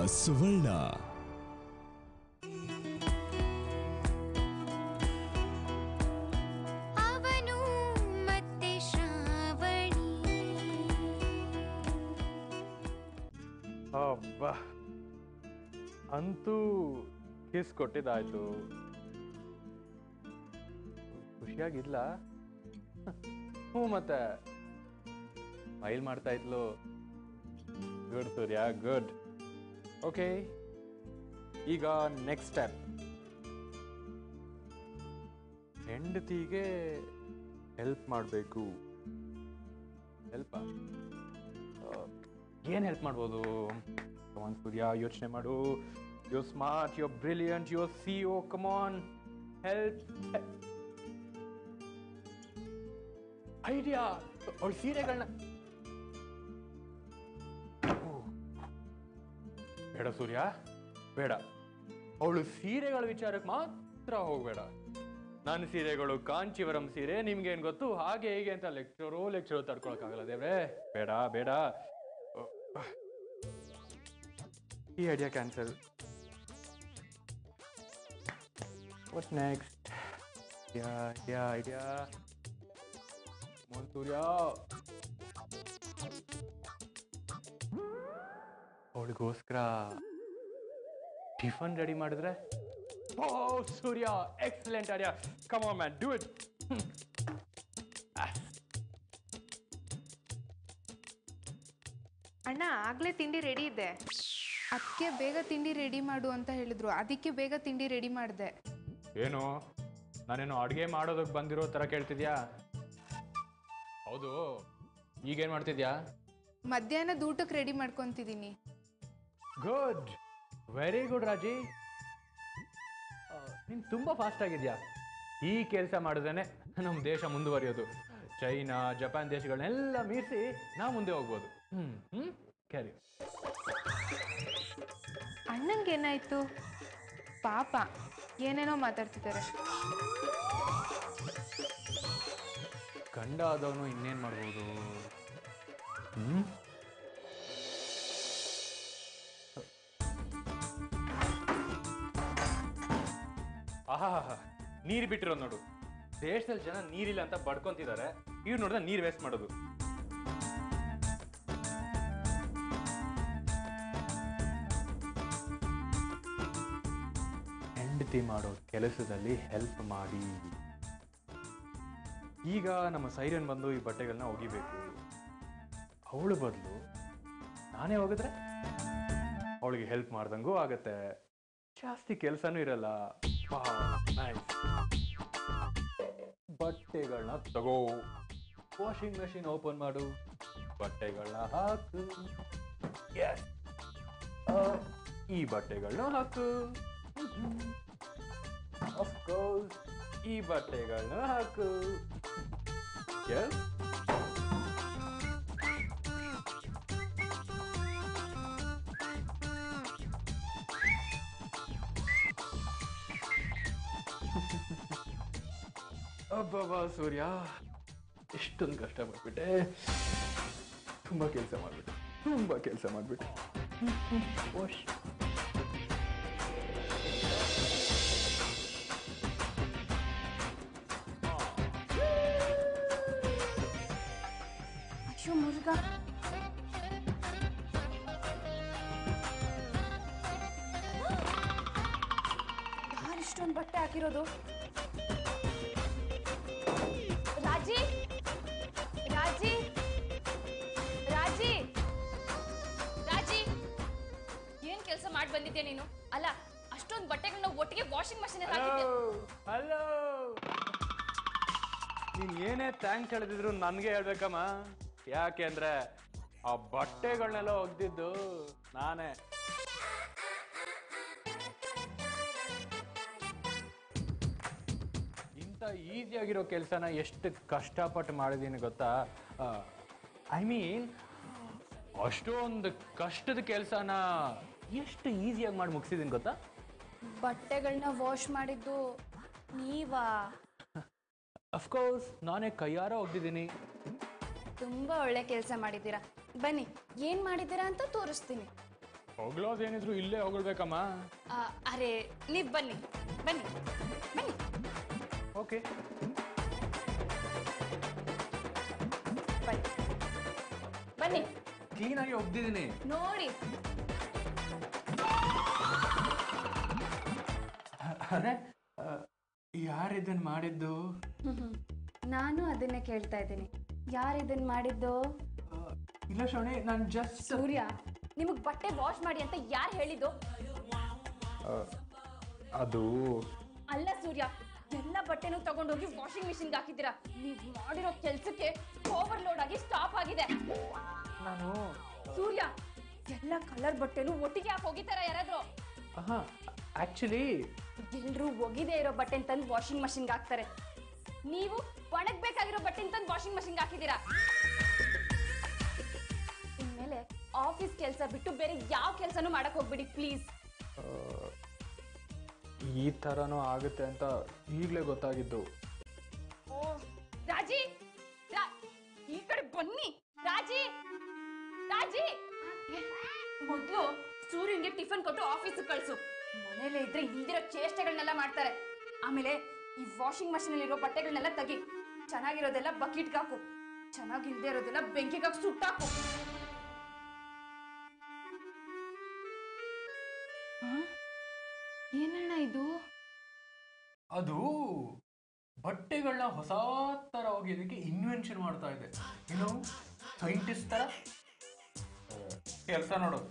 ಸುವರ್ಣ ಅವನು ಮತ್ತೆ ಶ್ರಾವಣಿ ಅಬ್ಬಾ ಅಂತೂ ಕಿಸ್ ಕೊಟ್ಟಿದ್ದಾಯ್ತು ಖುಷಿಯಾಗಿದ್ಲ ಹ್ಞೂ ಮತ್ತೆ ಸ್ಮೈಲ್ ಮಾಡ್ತಾ ಇದ್ಲು ಗುಡ್ ಸೂರ್ಯ ಗುಡ್ ಓಕೆ ಈಗ ನೆಕ್ಸ್ಟ್ ಸ್ಟೆಪ್ ಹೆಂಡತಿಗೆ ಹೆಲ್ಪ್ ಮಾಡಬೇಕು ಹೆಲ್ಪ ಏನು ಹೆಲ್ಪ್ ಮಾಡ್ಬೋದು ಕಮಾನ್ ಸೂರ್ಯ ಯೋಚನೆ ಮಾಡು you smart you brilliant you see oh come on help idea ಅವಳ ಸೀರೆಗಳನ್ನ ಬೇಡ ಸೂರ್ಯ ಬೇಡ ಅವಳು ಸೀರೆಗಳ ವಿಚಾರಕ್ಕೆ ಮಾತ್ರ ಹೋಗ್ಬೇಡ ನನ್ನ ಸೀರೆಗಳು ಕಾಂಚೀವರಂ ಸೀರೆ ನಿಮ್ಗೆ ಏನ್ ಗೊತ್ತು ಹಾಗೆ ಹೀಗೆ ಅಂತ ಲೆಕ್ಚರು ಲೆಕ್ಚರು ತಡ್ಕೊಳಕ್ಕಾಗಲ್ಲ ದೇವ್ರೆ ಬೇಡ ಬೇಡ ಈ idea cancel what next idea idea idea Mohan Surya ಅವಳಿಗೋಸ್ಕರ ಟಿಫನ್ ರೆಡಿ ಮಾಡಿದ್ರೆ oh Surya excellent idea come on man do it ಅಣ್ಣ ಆಗ್ಲೇ ತಿಂಡಿ ರೆಡಿ ಇದೆ ಅದಕ್ಕೆ ಬೇಗ ತಿಂಡಿ ರೆಡಿ ಮಾಡು ಅಂತ ಹೇಳಿದ್ರು ಅದಕ್ಕೆ ಬೇಗ ತಿಂಡಿ ರೆಡಿ ಮಾಡಿದೆ ಏನು ನಾನೇನು ಅಡುಗೆ ಮಾಡೋದಕ್ಕೆ ಬಂದಿರೋ ಥರ ಕೇಳ್ತಿದ್ಯಾ ಹೌದು ಈಗೇನು ಮಾಡ್ತಿದ್ಯಾ ಮಧ್ಯಾಹ್ನದ ಊಟಕ್ಕೆ ರೆಡಿ ಮಾಡ್ಕೊತಿದ್ದೀನಿ ಗುಡ್ ವೆರಿ ಗುಡ್ ರಾಜಿ ನೀನು ತುಂಬ ಫಾಸ್ಟ್ ಆಗಿದ್ಯಾ ಈ ಕೆಲಸ ಮಾಡಿದ್ರೆ ನಮ್ಮ ದೇಶ ಮುಂದುವರಿಯೋದು ಚೈನಾ ಜಪಾನ್ ದೇಶಗಳನ್ನೆಲ್ಲ ಮೀರಿಸಿ ನಾವು ಮುಂದೆ ಹೋಗ್ಬೋದು ಹ್ಮ್ ಹ್ಮ್ ಕ್ಯಾರಿ ಅಣ್ಣಂಗೆ ಏನಾಯ್ತು ಪಾಪ ಏನೇನೋ ಮಾತಾಡ್ತಿದ್ದಾರೆ ಗಂಡ ಆದವನು ಇನ್ನೇನು ಮಾಡ್ಬೋದು ಹ್ಮ್ ಆಹಾ ನೀರು ಬಿಟ್ಟಿರೋದು ನೋಡು ದೇಶದಲ್ಲಿ ಜನ ನೀರಿಲ್ಲ ಅಂತ ಬಡ್ಕೊಂತಿದ್ದಾರೆ ಇವ್ರು ನೋಡಿದ್ರೆ ನೀರು ವೇಸ್ಟ್ ಮಾಡೋದು ಹೆಂಡತಿ ಮಾಡೋ ಕೆಲಸದಲ್ಲಿ ಹೆಲ್ಪ್ ಮಾಡಿ ಈಗ ನಮ್ಮ ಸೈರನ್ ಬಂದು ಈ ಬಟ್ಟೆಗಳನ್ನ ಒಗಿಬೇಕು ಅವಳು ಬದಲು ನಾನೇ ಹೋಗಿದ್ರೆ ಅವಳಿಗೆ ಹೆಲ್ಪ್ ಮಾಡ್ದಂಗೂ ಆಗತ್ತೆ ಜಾಸ್ತಿ ಕೆಲಸನೂ ಇರಲ್ಲ ನೈಸ್ ಬಟ್ಟೆಗಳನ್ನ ತಗೋ ವಾಷಿಂಗ್ ಮೆಷಿನ್ ಓಪನ್ ಮಾಡು ಬಟ್ಟೆಗಳನ್ನ ಹಾಕು Yes. ಆ, ಈ ಬಟ್ಟೆಗಳನ್ನ ಹಾಕು ಅಫ್ಕೋರ್ಸ್ ಈ ಬಟ್ಟೆಗಳನ್ನ ಹಾಕು Yes. ಅಬ್ಬಬ್ಬಾ ಸೂರ್ಯ ಎಷ್ಟೊಂದು ಕಷ್ಟ ಮಾಡ್ಬಿಟ್ಟೆ ತುಂಬಾ ಕೆಲಸ ಮಾಡ್ಬಿಟ್ಟೆ ತುಂಬಾ ಕೆಲಸ ಮಾಡ್ಬಿಟ್ಟೆ ಓಶ್ ಅಯ್ಯೋ ಮುರುಗ ಯಾರು ಇಷ್ಟೊಂದು ಬಟ್ಟೆ ಹಾಕಿರೋದು ರಾಜಿ ರಾಜಿ ರಾಜಿ ರಾಜಿ ಏನ್ ಕೆಲಸ ಮಾಡಿ ಬಂದಿದ್ಯಾ ನೀನು ಅಲ್ಲ ಅಷ್ಟೊಂದು ಬಟ್ಟೆಗಳನ್ನ ಒಟ್ಟಿಗೆ ವಾಷಿಂಗ್ ಮಷೀನ್ ಹಲೋ ಹಲೋ ನೀನ್ ಏನೇ ಥ್ಯಾಂಕ್ಸ್ ಹೇಳಿದ್ರು ನನಗೆ ಹೇಳ್ಬೇಕಮ್ಮ ಯಾಕೆ ಅಂದ್ರೆ ಆ ಬಟ್ಟೆಗಳನ್ನೆಲ್ಲ ಒಗ್ದಿದ್ದು ನಾನೇ ಇಂಥ ಈಸಿಯಾಗಿರೋ ಕೆಲಸನ ಎಷ್ಟು ಕಷ್ಟಪಟ್ಟು ಮಾಡಿದೀನಿ ಗೊತ್ತಾ ಐ ಮೀನ್ ಅಷ್ಟೊಂದು ಕಷ್ಟದ ಕೆಲಸನ ಎಷ್ಟು ಈಸಿಯಾಗಿ ಮಾಡಿ ಮುಗಿಸಿದೀನಿ ಗೊತ್ತಾ ಬಟ್ಟೆಗಳನ್ನ ವಾಶ್ ಮಾಡಿದ್ದು ನೀವಾ ಅಫ್ಕೋರ್ಸ್ ನಾನೇ ಕೈಯಾರ ಒಗ್ದಿದ್ದೀನಿ ತುಂಬಾ ಒಳ್ಳೆ ಕೆಲಸ ಮಾಡಿದ್ದೀರಾ ಬನ್ನಿ ಏನ್ ಮಾಡಿದ್ದೀರಾ ಅಂತ ತೋರಿಸ್ತೀನಿ ಹೊಗಳೋದೇನಿದ್ರು ಇಲ್ಲೇ ಹೊಗಳ್ಬೇಕಮ್ಮ ಆ, ಅರೆ ನೀವ್ ಬನ್ನಿ ಬನ್ನಿ ಬನ್ನಿ ಓಕೆ ಬನ್ನಿ ಬನ್ನಿ ಕ್ಲೀನಾಗಿ ಒಗ್ದಿದ್ದೀನಿ ನೋಡಿ ಅದೇ ಯಾರು ಇದನ್ನ ಮಾಡಿದ್ದು ನಾನು ಅದನ್ನೇ ಕೇಳ್ತಾ ಇದ್ದೀನಿ ಯಾರು ಇದನ್ನ ಮಾಡಿದ್ದು ಆ, ಇಲ್ಲ ಶ್ರವಣಿ ನಾನು ಜಸ್ಟ್ ಸೂರ್ಯ ನಿಮಗ್ ಬಟ್ಟೆ ವಾಶ್ ಮಾಡಿ ಅಂತ ಯಾರು ಹೇಳಿದ್ದು ಅದು ಅಲ್ಲ ಸೂರ್ಯ ಎಲ್ಲ ಬಟ್ಟೆನೂ ತಗೊಂಡೋಗಿ ವಾಷಿಂಗ್ ಮಿಷಿನ್ಗೆ ಹಾಕಿದ್ದೀರಾ ನೀವ್ ಮಾಡಿರೋ ಕೆಲ್ಸಕ್ಕೆ ಓವರ್ಲೋಡ್ ಆಗಿ ಸ್ಟಾಪ್ ಆಗಿದೆ ನಾನು ಸೂರ್ಯ ಎಲ್ಲ ಕಲರ್ ಬಟ್ಟೆನೂ ಒಟ್ಟಿಗೆ ಹಾಕಿ ಹೋಗಿತಾರ ಯಾರಾದ್ರೂ ಹಾಂ ಆ್ಯಕ್ಚುಲಿ ಎಲ್ರೂ ಒಗಿದೆ ಇರೋ ಬಟ್ಟೆ ತಂದು ವಾಷಿಂಗ್ ಮಷಿನ್ಗೆ ಹಾಕ್ತಾರೆ ನೀವು ಒಣಗ್ಬೇಕಾಗಿರೋ ಬಟ್ಟೆ ತಂದು ವಾಷಿಂಗ್ ಮಷಿನ್ಗೆ ಹಾಕಿದ್ದೀರಾ ಇನ್ಮೇಲೆ ಆಫೀಸ್ ಕೆಲಸ ಬಿಟ್ಟು ಬೇರೆ ಯಾವ ಕೆಲಸನೂ ಮಾಡಕ್ ಹೋಗ್ಬಿಡಿ ಪ್ಲೀಸ್ ಈ ಥರನೂ ಆಗುತ್ತೆ ಅಂತ ಈಗಲೇ ಗೊತ್ತಾಗಿದ್ದು ಓ ರಾಜಿ ರಾ- ಈ ಕಡೆ ಬನ್ನಿ ರಾಜಿ ರಾಜಿ ಮೊದ್ಲು ಸೂರ್ಯನ್ಗೆ ಟಿಫನ್ ಕೊಟ್ಟು ಆಫೀಸ್ ಕಳ್ಸು ಮನೇಲೆ ಇದ್ರೆ ಇಲ್ದಿರೋ ಚೇಷ್ಟೆಗಳನ್ನೆಲ್ಲ ಮಾಡ್ತಾರೆ ಆಮೇಲೆ ಈ ವಾಷಿಂಗ್ ಮಷೀನ್ ಇರೋ ಬಟ್ಟೆಗಳನ್ನೆಲ್ಲ ತೆಗಿ ಚೆನ್ನಾಗಿರೋದೆಲ್ಲ ಬಕೆಟ್ಗೆ ಹಾಕು ಚೆನ್ನಾಗಿಲ್ದೇ ಇರೋದೆಲ್ಲ ಬೆಂಕಿಗೆ ಹಾಕಿ ಸುಟ್ಟಾಕು ಏನಣ್ಣ ಇದು ಅದು ಬಟ್ಟೆಗಳನ್ನ ಹೊಸ ಥರ ಒಗೆಯೋದಕ್ಕೆ ಇನ್ವೆನ್ಷನ್ ಮಾಡ್ತಾ ಇದೆ ಇನ್ನು ಸೈಂಟಿಸ್ಟ್ ಥರ ಕೆಲಸ ನೋಡೋದು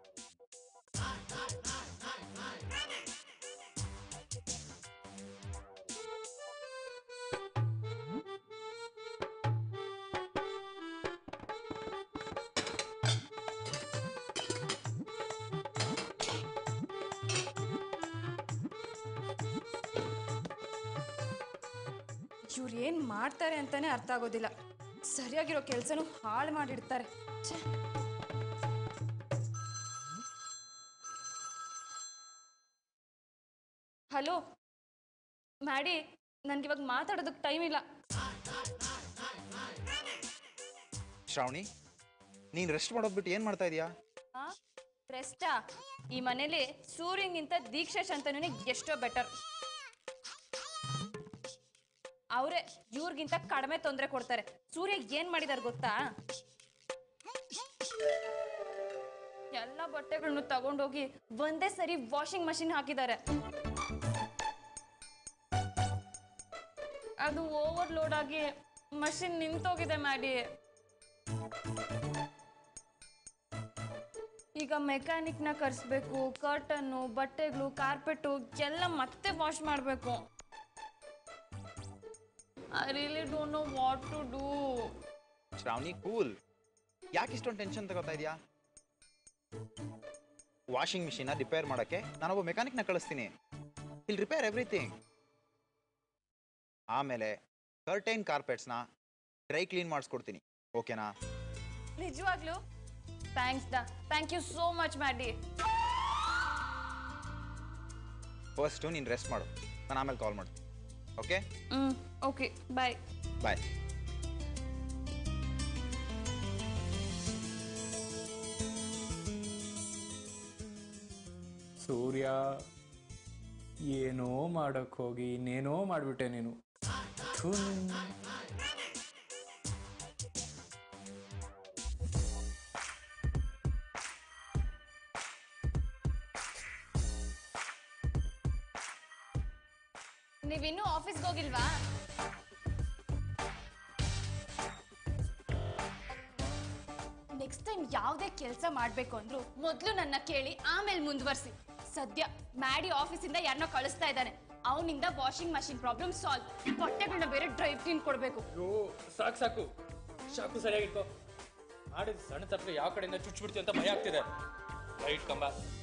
ಇವ್ರು ಏನ್ ಮಾಡ್ತಾರೆ ಅಂತಾನೆ ಅರ್ಥ ಆಗೋದಿಲ್ಲ ಸರಿಯಾಗಿರೋ ಕೆಲ್ಸನೂ ಹಾಳು ಮಾಡಿಡ್ತಾರೆ ಛೆ. ಹಲೋ ಮ್ಯಾಡಿ ನನ್ಗಿವಾಗ ಮಾತಾಡೋದಕ್ಕೆ ಟೈಮ್ ಇಲ್ಲ ಶ್ರಾವಣಿ ನೀನು ರೆಸ್ಟ್ ಮಾಡೋದು ಬಿಟ್ಟು ಏನು ಮಾಡ್ತಾ ಇದೀಯಾ ರೆಸ್ಟಾ ಈ ಮನೇಲಿ ಸೂರ್ಯನ್ಗಿಂತ ದೀಕ್ಷಾ ಶಂತನುನೇ ಎಷ್ಟೋ ಬೆಟರ್ ಅವರೇ ಇವ್ರಿಗಿಂತ ಕಡಿಮೆ ತೊಂದರೆ ಕೊಡ್ತಾರೆ ಸೂರ್ಯ ಏನ್ ಮಾಡಿದಾರೆ ಗೊತ್ತಾ ಎಲ್ಲ ಬಟ್ಟೆಗಳನ್ನು ತಗೊಂಡೋಗಿ ಒಂದೇ ಸರಿ ವಾಷಿಂಗ್ ಮಷಿನ್ ಹಾಕಿದ್ದಾರೆ ಅದು ಓವರ್ಲೋಡ್ ಆಗಿ ಮಷಿನ್ ನಿಂತೋಗಿದೆ ಮಾಡಿ ಈಗ ಮೆಕ್ಯಾನಿಕ್ನ ಕರೆಸ್ಬೇಕು ಕರ್ಟನ್ನು ಬಟ್ಟೆಗಳು ಕಾರ್ಪೆಟು ಎಲ್ಲ ಮತ್ತೆ ವಾಶ್ ಮಾಡಬೇಕು I really don't know what to do Shravani cool ಯಾಕೆ ಇಷ್ಟೊಂದು ಟೆನ್ಷನ್ ತಗೋತಾ ಇದೀಯಾ ವಾಷಿಂಗ್ ಮಿಷಿನ ರಿಪೇರ್ ಮಾಡೋಕ್ಕೆ ನಾನೊಬ್ಬ ಮೆಕ್ಯಾನಿಕ್ನ ಕಳಿಸ್ತೀನಿ ಇಲ್ಲಿ ರಿಪೇರ್ ಎವ್ರಿಥಿಂಗ್ ಆಮೇಲೆ ಕರ್ಟೈನ್ ಕಾರ್ಪೆಟ್ಸ್ನ ಡ್ರೈ ಕ್ಲೀನ್ ಮಾಡಿಸ್ಕೊಡ್ತೀನಿ ಓಕೆನಾ ನಿಜವಾಗ್ಲು ಥ್ಯಾಂಕ್ಸ್ ದಾ thank you so much Maddy first ನೀನು ರೆಸ್ಟ್ ಮಾಡು ನಾನು ಆಮೇಲೆ ಕಾಲ್ ಮಾಡ್ತೀನಿ ಓಕೆ ಹ್ಞೂ ಓಕೆ ಬಾಯ್ ಬಾಯ್ ಸೂರ್ಯ ಏನೋ ಮಾಡಕ್ ಹೋಗಿ ಇನ್ನೇನೋ ಮಾಡ್ಬಿಟ್ಟೆ ನೀನು ಥು. ನೀವಿನ್ನೂ ಆಫೀಸ್ಗೆ ಹೋಗಿಲ್ವಾ ನೆಕ್ಸ್ಟ್ ಟೈಮ್ ಯಾವುದೇ ಕೆಲಸ ಮಾಡಬೇಕು ಅಂದ್ರು ಮೊದಲು ನನ್ನ ಕೇಳಿ ಆಮೇಲೆ ಮುಂದುವರಿಸಿ ಸದ್ಯ ಮ್ಯಾಡಿ ಆಫೀಸಿಂದ ಯಾರನ್ನೋ ಕಳಿಸ್ತಾ ಇದ್ದಾನೆ ಅವನಿಂದ ವಾಷಿಂಗ್ ಮಷಿನ್ ಪ್ರಾಬ್ಲಮ್ ಸಾಲ್ವ್ ಬಟ್ಟೆಗಳನ್ನ ಬೇರೆ ಡ್ರೈ ಕ್ಲೀನ್ ಕೊಡಬೇಕು ಅಯ್ಯೋ ಸಾಕು ಸಾಕು ಸಾಕು ಸರಿಯಾಗಿಟ್ಕೋ ಮಾಡಿದ ಸಣ್ಣ ತಪ್ಪು ಯಾವ ಕಡೆಯಿಂದ ಚುಚ್ಚಿಬಿಡ್ತೀವಿ ಅಂತ ಭಯ ಆಗ್ತಿದೆ ಲೈಟ್ ಕಂಬ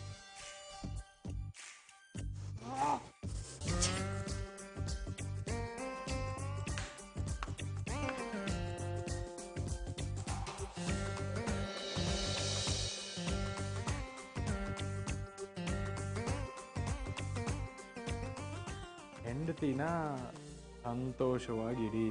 ಹೆಂಡತಿನ ಸಂತೋಷವಾಗಿಡಿ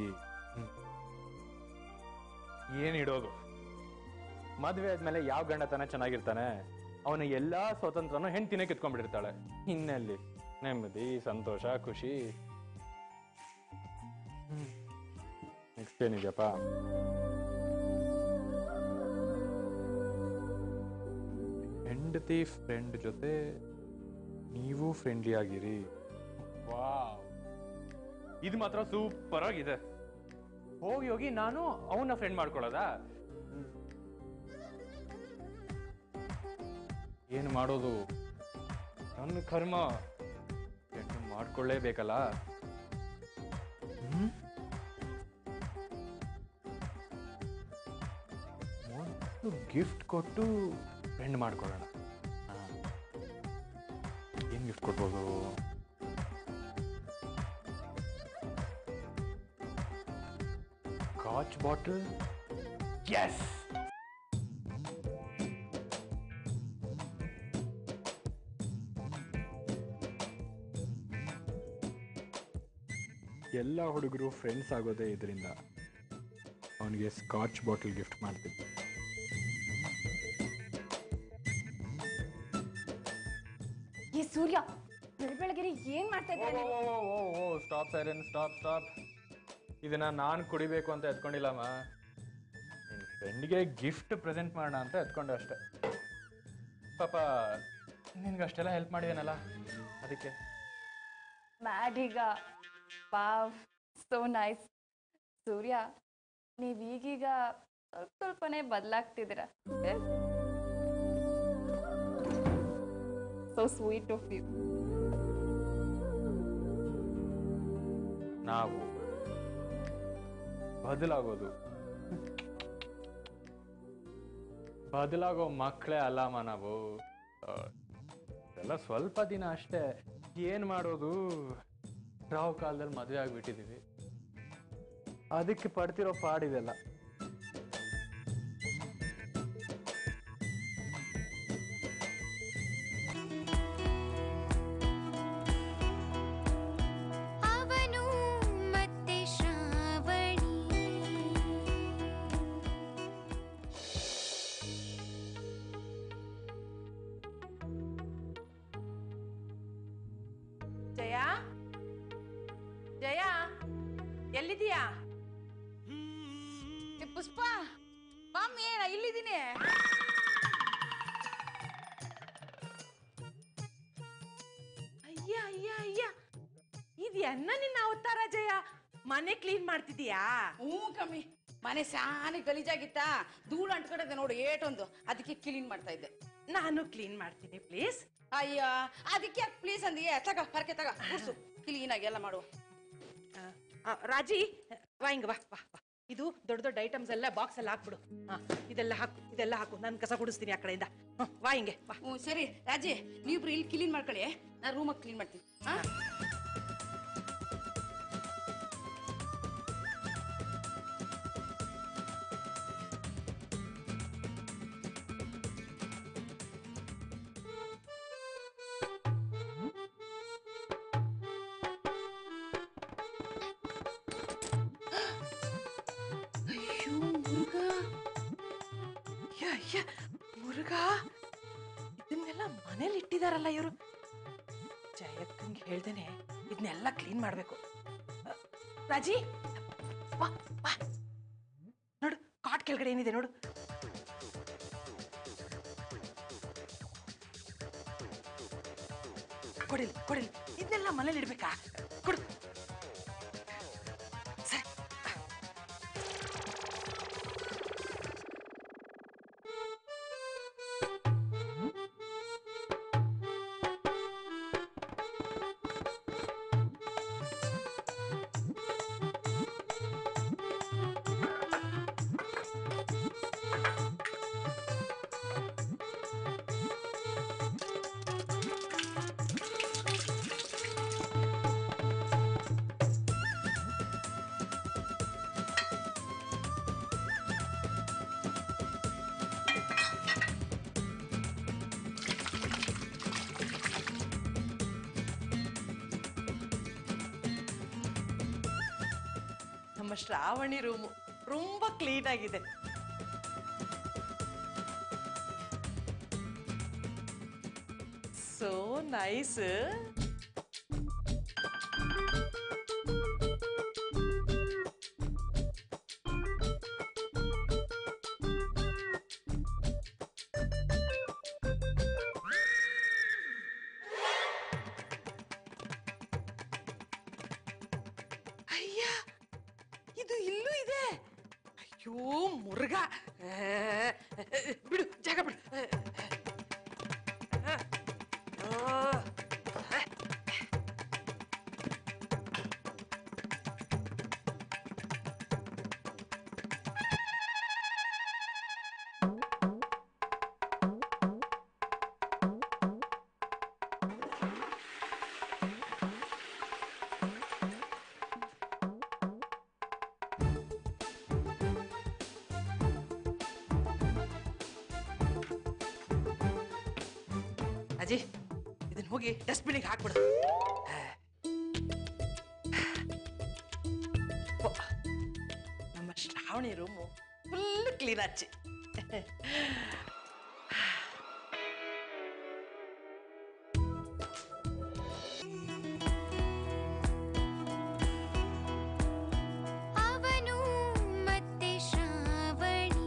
ಏನಿಡೋದು ಮದುವೆ ಆದ್ಮೇಲೆ ಯಾವ ಗಂಡತನ ಚೆನ್ನಾಗಿರ್ತಾನೆ ಅವನ ಎಲ್ಲ ಸ್ವಾತಂತ್ರ್ಯನೂ ಹೆಂಡ್ತಿನೇ ಕಿತ್ಕೊಂಡ್ಬಿಟ್ಟಿರ್ತಾಳೆ ಇನ್ನೆಲ್ಲಿ ನೆಮ್ಮದಿ ಸಂತೋಷ ಖುಷಿ ನೆಕ್ಸ್ಟ್ ಏನಿದೆಯಪ್ಪ ಹೆಂಡತಿ ಫ್ರೆಂಡ್ ಜೊತೆ ನೀವು ಫ್ರೆಂಡ್ಲಿ ಆಗಿರಿ ವಾವ್ ಇದು ಮಾತ್ರ ಸೂಪರ್ ಆಗಿದೆ ಹೋಗಿ ಹೋಗಿ ನಾನು ಅವನ್ನ ಫ್ರೆಂಡ್ ಮಾಡ್ಕೊಳ್ಳೋದಾ ಏನು ಮಾಡೋದು ನನ್ನ ಕರ್ಮ ಫ್ರೆಂಡ್ ಮಾಡ್ಕೊಳ್ಳೇಬೇಕಲ್ಲ ಹ್ಮ್? ಮೊದ್ಲು ಗಿಫ್ಟ್ ಕೊಟ್ಟು ಫ್ರೆಂಡ್ ಮಾಡ್ಕೊಳ್ಳೋಣ ಏನು ಗಿಫ್ಟ್ ಕೊಡ್ಬೋದು ಕಾಚ್ ಬಾಟಲ್ ಎಸ್ ಎಲ್ಲ ಹುಡುಗರು ಫ್ರೆಂಡ್ಸ್ ಆಗೋದೇ ಇದರಿಂದ ಅವನಿಗೆ ಸ್ಕಾಚ್ ಬಾಟಲ್ ಗಿಫ್ಟ್ ಮಾಡ್ತಿದ್ದೆ ಈ ಸೂರ್ಯ ಬೆಳ ಬೆಳಗ್ಗೆ ಏನ್ ಮಾಡ್ತಾ ಇದ್ದಾನೆ ಸ್ಟಾಪ್ ಸೈರನ್ ಸ್ಟಾಪ್ ಸ್ಟಾಪ್ ಇದನ್ನ ನಾನು ಕುಡಿಬೇಕು ಅಂತ ಎತ್ಕೊಂಡಿಲ್ಲಮ್ಮ ನಿನ್ನ ಫ್ರೆಂಡ್ಗೆ ಗಿಫ್ಟ್ ಪ್ರೆಸೆಂಟ್ ಮಾಡೋಣ ಅಂತ ಎತ್ಕೊಂಡೆ ಅಷ್ಟೆ ಪಾಪ ನಿನ್ಗೆ ಅಷ್ಟೆಲ್ಲ ಹೆಲ್ಪ್ ಮಾಡಿದೇನಲ್ಲ ಅದಕ್ಕೆ ಮ್ಯಾಡೀಗ ವಾವ್ ಸೋ ನೈಸ್ ಸೂರ್ಯ ನೀವು ಈಗೀಗ ಸ್ವಲ್ಪ ಸ್ವಲ್ಪನೇ ಬದಲಾಗ್ತಿದ್ದೀರ ಸೊ ಸ್ವೀಟ್ ಆಫ್ ಯು ನಾವು ಬದಲಾಗೋದು ಬದಲಾಗೋ ಮಕ್ಕಳೇ ಅಲ್ಲಮ್ಮ ನಾವು ಆ, ಎಲ್ಲ ಸ್ವಲ್ಪ ದಿನ ಅಷ್ಟೇ ಏನ್ ಮಾಡೋದು ರಾವ್ ಕಾಲದಲ್ಲಿ ಮದುವೆ ಆಗ್ಬಿಟ್ಟಿದೀವಿ ಅದಕ್ಕೆ ಪಡ್ತಿರೋ ಪಾಡಿದೆಲ್ಲ ಅವನು ಮತ್ತೆ ಶ್ರಾವಣಿ ಜಯ ಜಯ ಎಲ್ಲಿದೀಯಾ ಪುಷ್ಪ ಮಮ್ಮಿ ನಾ ಇಲ್ಲಿದ್ದೀನಿ ಅಯ್ಯ ಅಯ್ಯ ಅಯ್ಯ ಇದೆನ್ನ ನಿನ್ನ ಅವತಾರ ಜಯ ಮನೆ ಕ್ಲೀನ್ ಮಾಡ್ತಿದೀಯಾ ಹ್ಞೂ ಕಮ್ಮಿ ಮನೆ ಸಾನಿ ಗಲೀಜಾಗಿತ್ತಾ ಧೂಳು ಅಂಟ್ಕೊಂಡಿದ್ದೆ ನೋಡು ಏಟೊಂದು ಅದಕ್ಕೆ ಕ್ಲೀನ್ ಮಾಡ್ತಾ ಇದ್ದೆ ನಾನು ಕ್ಲೀನ್ ಮಾಡ್ತೀನಿ ಪ್ಲೀಸ್ ಅಯ್ಯ ಅದಕ್ಕೆ ಯಾಕೆ ಪ್ಲೀಸ್ ಅಂದಿಗೆ ತಗ ಪರ್ಕೆ ತಗ ಗುಡ್ಸು ಕ್ಲೀನ್ ಆಗಿ ಎಲ್ಲ ಮಾಡು ರಾಜಿ ವಾ ಹಿಂಗ ಬಾ ಬಾ ಬಾ. ಇದು ದೊಡ್ಡ ದೊಡ್ಡ ಐಟಮ್ಸ್ ಎಲ್ಲ ಬಾಕ್ಸ್ ಎಲ್ಲ ಹಾಕ್ಬಿಡು ಹಾ ಇದೆಲ್ಲ ಹಾಕು ಇದೆಲ್ಲ ಹಾಕು ನಾನು ಕಸ ಗುಡಿಸ್ತೀನಿ ಆ ಕಡೆಯಿಂದ ಹ್ಮ್, ವಾ ಹಿಂಗೆ ಬಾ ಹ್ಞೂ ಸರಿ ರಾಜಿ ನೀವಿಬ್ರು ಇಲ್ಲಿ ಕ್ಲೀನ್ ಮಾಡ್ಕೊಳ್ಳಿ ನಾನು ರೂಮಾಗಿ ಕ್ಲೀನ್ ಮಾಡ್ತೀನಿ ಹಾ ಅಯ್ಯೋ ಮುರುಘ ಅಯ್ಯ ಅಯ್ಯ ಮುರುಘ ಇದನ್ನೆಲ್ಲ ಮನೇಲಿ ಇಟ್ಟಿದಾರಲ್ಲ ಇವರು ಜಯಕ್ಕಂಗೆ ಹೇಳ್ದೇನೆ ಇದನ್ನೆಲ್ಲ ಕ್ಲೀನ್ ಮಾಡ್ಬೇಕು ಅ, ರಾಜಿ ಬಾ ಬಾ ನೋಡು ಕಾಟ್ ಕೆಳಗಡೆ ಏನಿದೆ ನೋಡು ಕೊಡಿಲಿ ಕೊಡಿಲಿ ಇದನ್ನೆಲ್ಲ ಮನೇಲಿ ಇಡ್ಬೇಕಾ ಕೊಡು ಸರಿ ನಮ್ಮ ಶ್ರಾವಣಿ ರೂಮು ತುಂಬ ಕ್ಲೀನ್ ಆಗಿದೆ ನೈಸ್ ಅಯ್ಯ ಇದು ಇಲ್ಲೂ ಇದೆ ಅಯ್ಯೋ ಮುರುಗ ಆ, ಬಿಡು ಜಾಗ ಬಿಡು ಆ, ಆ, ಅಜಿ ಇದನ್ನ ಹೋಗಿ ಡಸ್ಟ್ಬಿನಿಗೆ ಹಾಕ್ಬಿಡು ಓ, ನಮ್ಮ ಶ್ರಾವಣಿ ರೂಮು ಫುಲ್ ಕ್ಲೀನ್ ಹಚ್ಚಿ ಅವನು ಮತ್ತೆ Shravani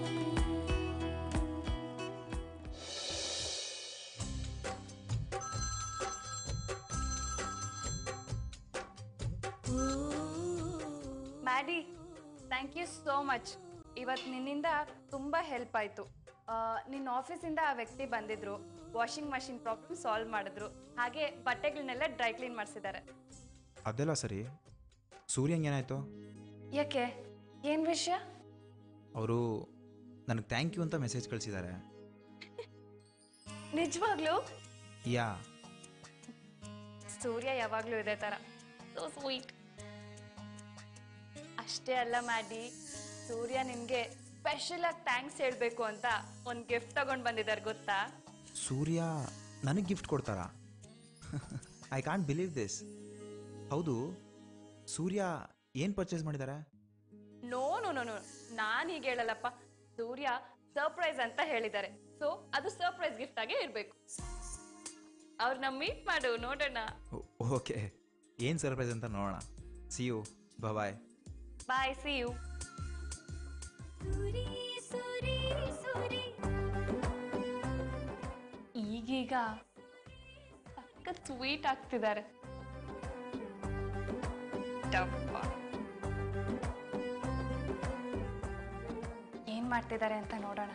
Maddy thank you so much ಇವತ್ತು ನಿನ್ನಿಂದ ತುಂಬ ಹೆಲ್ಪ್ ಆಯಿತು ನಿನ್ನ ಆಫೀಸಿಂದ ಆ ವ್ಯಕ್ತಿ ಬಂದಿದ್ರು ವಾಷಿಂಗ್ ಮಷಿನ್ ಪ್ರಾಬ್ಲಮ್ ಸಾಲ್ವ್ ಮಾಡಿದ್ರು ಹಾಗೆ ಬಟ್ಟೆಗಳನ್ನೆಲ್ಲ ಡ್ರೈ ಕ್ಲೀನ್ ಮಾಡಿಸಿದ್ದಾರೆ ಅದೆಲ್ಲ ಸರಿ ಸೂರ್ಯಂಗೆ ಏನಾಯ್ತು ಯಾಕೆ ಏನು ವಿಷಯ ಅವರು ನನಗೆ ಥ್ಯಾಂಕ್ ಯು ಅಂತ ಮೆಸೇಜ್ ಕಳಿಸಿದ್ದಾರೆ ನಿಜವಾಗ್ಲೂ ಯಾ ಸೂರ್ಯ ಯಾವಾಗಲೂ ಇದೇ ಥರ ಸೋ ಸ್ವೀಟ್ ಅಷ್ಟೇ ಅಲ್ಲ ಮ್ಯಾಡಿ ಸೂರ್ಯ ನಿನಗೆ ಸ್ಪೆಷಲ್ ಆಗಿ ಥ್ಯಾಂಕ್ಸ್ ಹೇಳಬೇಕು ಅಂತ ಒಂದು ಗಿಫ್ಟ್ ತಗೊಂಡು ಬಂದಿದ್ದಾರೆ ಗೊತ್ತಾ ಸೂರ್ಯ ನನಗೆ ಗಿಫ್ಟ್ ಕೊಡ್ತಾರಾ ಐ ಕಾಂಟ್ ಬಿಲೀವ್ ದಿಸ್ ಹೌದು ಸೂರ್ಯ ಏನು ಪರ್ಚೇಸ್ ಮಾಡಿದ್ದಾರೆ ನೋ ನೋ ನೋ ನೋ ನಾನು ಹೀಗೆ ಹೇಳಲ್ಲಪ್ಪ ಸೂರ್ಯ ಸರ್ಪ್ರೈಸ್ ಅಂತ ಹೇಳಿದ್ದಾರೆ ಸೊ ಅದು ಸರ್ಪ್ರೈಸ್ ಗಿಫ್ಟ್ ಆಗೇ ಇರಬೇಕು ಅವ್ರನ್ನ ಮೀಟ್ ಮಾಡು ನೋಡೋಣ ಓಕೆ ಏನು ಸರ್ಪ್ರೈಸ್ ಅಂತ ನೋಡೋಣ see you bye bye see you Suri Suri ಸುರಿ ಈಗೀಗ ಸಖತ್ ಸ್ವೀಟ್ ಆಗ್ತಿದ್ದಾರೆ ಡಬ್ಬ. ಏನ್ ಮಾಡ್ತಿದ್ದಾರೆ ಅಂತ ನೋಡೋಣ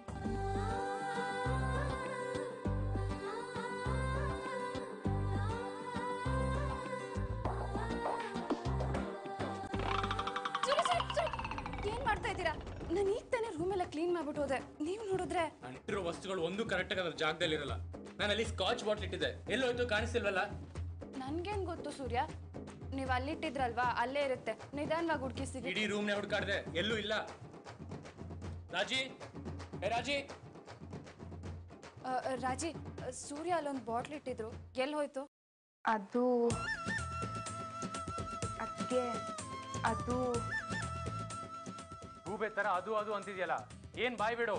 ಸುರಿ, ಸುರಿ, ಸುರಿ. ಏನ್ ಮಾಡ್ತಾ ಇದ್ದೀರಾ ನಾನು ಈಗ ತಾನೇ ರೂಮ್ ಎಲ್ಲ ಕ್ಲೀನ್ ಮಾಡ್ಬಿಟ್ಟು ಹೋದೆ ನೀವು ನೋಡಿದ್ರೆ ಇಟ್ಟಿರೋ ವಸ್ತುಗಳು ಒಂದು ಕರೆಕ್ಟಾಗಿ ಅದ್ರ ಜಾಗದಲ್ಲಿ ಇರಲ್ಲ ನಾನು ಅಲ್ಲಿ ಸ್ಕಾಚ್ ಬಾಟ್ಲ್ ಇಟ್ಟಿದ್ದೆ ಎಲ್ಲೋಯ್ತು ಕಾಣಿಸ್ತಿಲ್ವಲ್ಲ ನನ್ಗೇನ್ ಗೊತ್ತು ಸೂರ್ಯ ನೀವು ಅಲ್ಲಿಟ್ಟಿದ್ರಲ್ವಾ ಅಲ್ಲೇ ಇರುತ್ತೆ ನಿಧಾನವಾಗಿ ಹುಡುಕಿ ಸಿಗಿ ಇಡೀ ರೂಮ್ನೇ ಹುಡ್ಕಾಡ್ದೆ ಎಲ್ಲೂ ಇಲ್ಲ ರಾಜಿ ಏ ರಾಜಿ ಆ, ರಾಜಿ ಆ, ಸೂರ್ಯ ಅಲ್ಲೊಂದು ಬಾಟ್ಲ್ ಇಟ್ಟಿದ್ರು ಎಲ್ಲಿ ಹೋಯ್ತು ಅದು ಅದಕ್ಕೆ ಅದು ಗೂಬೆ ತರ ಅದು ಅದು ಅಂತಿದ್ಯಲ್ಲ ಏನ್ ಬಾಯ್ ಬಿಡು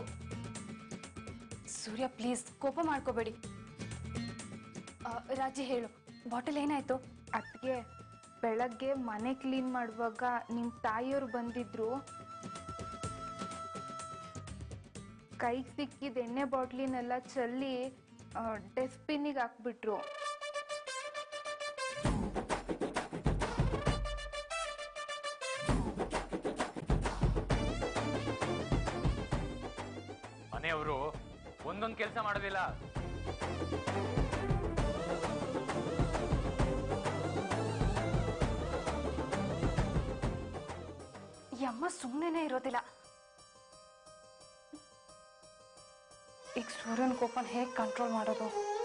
ಸೂರ್ಯ ಪ್ಲೀಸ್ ಕೋಪ ಮಾಡ್ಕೋಬೇಡಿ ಆ, ರಾಜಿ ಹೇಳು ಬಾಟಲ್ ಏನಾಯ್ತು ಅದಕ್ಕೆ ಬೆಳಗ್ಗೆ ಮನೆ ಕ್ಲೀನ್ ಮಾಡುವಾಗ ನಿಮ್ಮ ತಾಯಿಯವ್ರು ಬಂದಿದ್ರು ಕೈಗೆ ಸಿಕ್ಕಿದ ಎಣ್ಣೆ ಬಾಟ್ಲಿನೆಲ್ಲ ಚೆಲ್ಲಿ ಡಸ್ಟ್ಬಿನ್ನಿಗೆ ಹಾಕ್ಬಿಟ್ರು ಮನೆಯವರು ಒಂದೊಂದು ಕೆಲಸ ಮಾಡೋದಿಲ್ಲ ಈ ಅಮ್ಮ ಸುಮ್ಮನೆ ಇರೋದಿಲ್ಲ ಈಗ ಸೂರ್ಯನ ಕೋಪನ ಹೇಗೆ ಕಂಟ್ರೋಲ್ ಮಾಡೋದು